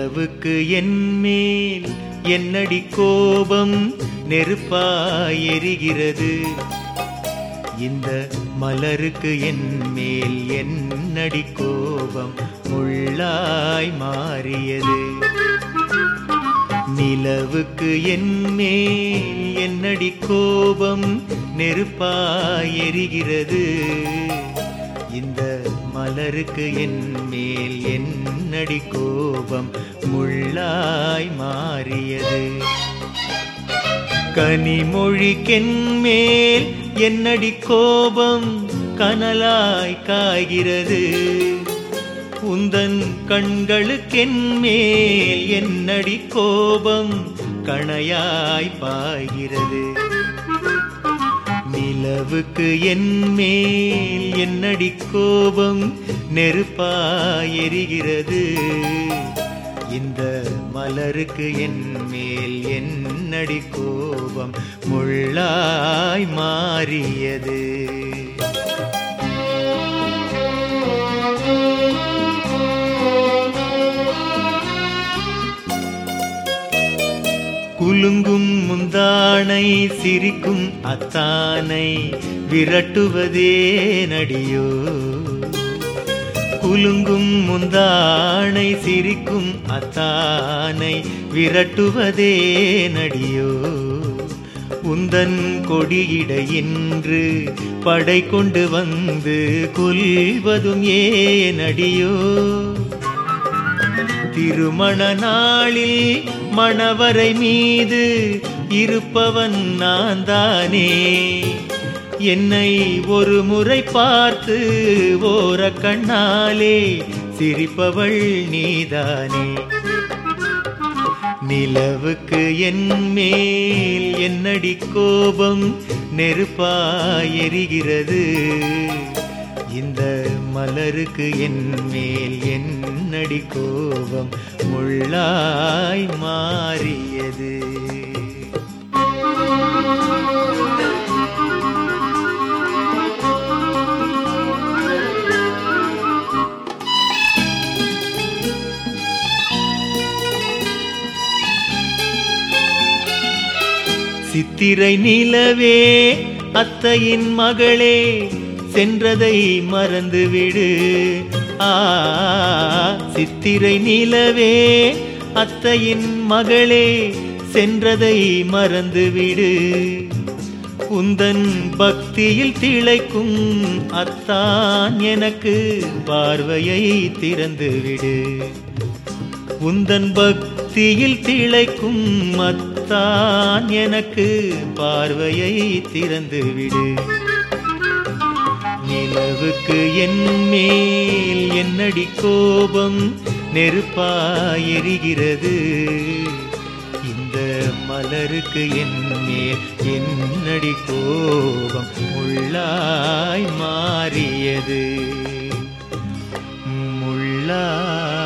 நிலவுக்கு என்மேல் என்னடி கோபம் நெருப்பாய் எரிகிறது இந்த மலருக்கு என் மேல் என்னடி கோபம் முள்ளாய் மாறியது நிலவுக்கு என் மேல் என்னடி கோபம் நெருப்பாய் எரிகிறது இந்த மலருக்கு என் மேல் என்னடி கோபம் முள்ளாய் மாறியது கனிமொழிக்கென் மேல் என்னடி கோபம் கனலாய் காய்கிறது உந்தன் கண்களுக்கென் மேல் என்னடி கோபம் கணையாய் பாய்கிறது நிலவுக்கு என் மேல் என்னடி கோபம் நெருப்பாய் எரிகிறது இந்த மலருக்கு என் மேல் என்னடி கோபம் முள்ளாய் மாறியது குலுங்கும் முந்தானை சிரிக்கும் அத்தானை விரட்டுவதே நடியோ குலுங்கும் முந்தானை சிரிக்கும் அத்தானை விரட்டுவதே நடியோ உந்தன் கொடியிட இன்று படை கொண்டு வந்து கொல்வதும் ஏனடியோ திருமண நாளில் மணவரை மீது இருப்பவன் நான் தானே என்னை ஒரு முறை பார்த்து ஓர கண்ணாலே சிரிப்பவள் நீதானே நிலவுக்கு என் மேல் என்னடி கோபம் நெருப்பாய் எரிகிறது இந்த மலருக்கு என் மேல் என்னடி கோபம் முள்ளாய் மாறியது சித்திரை நிலவே அத்தையின் மகளே சென்றதை மறந்துவிடு ஆ சித்திரை நிலவே அத்தையின் மகளே சென்றதை மறந்துவிடு உந்தன் பக்தியில் திளைக்கும் அத்தான் எனக்கு பார்வையை திறந்துவிடு உந்தன் பக்தியில் திளைக்கும் அத்தான் எனக்கு பார்வையை திறந்துவிடு நிலவுக்கு என் மேல் என்னடி கோபம் நெருப்பாய் எரிகிறது இந்த மலருக்கு என் மேல் என்னடி கோபம் முள்ளாய் மாறியது முள்ளாய்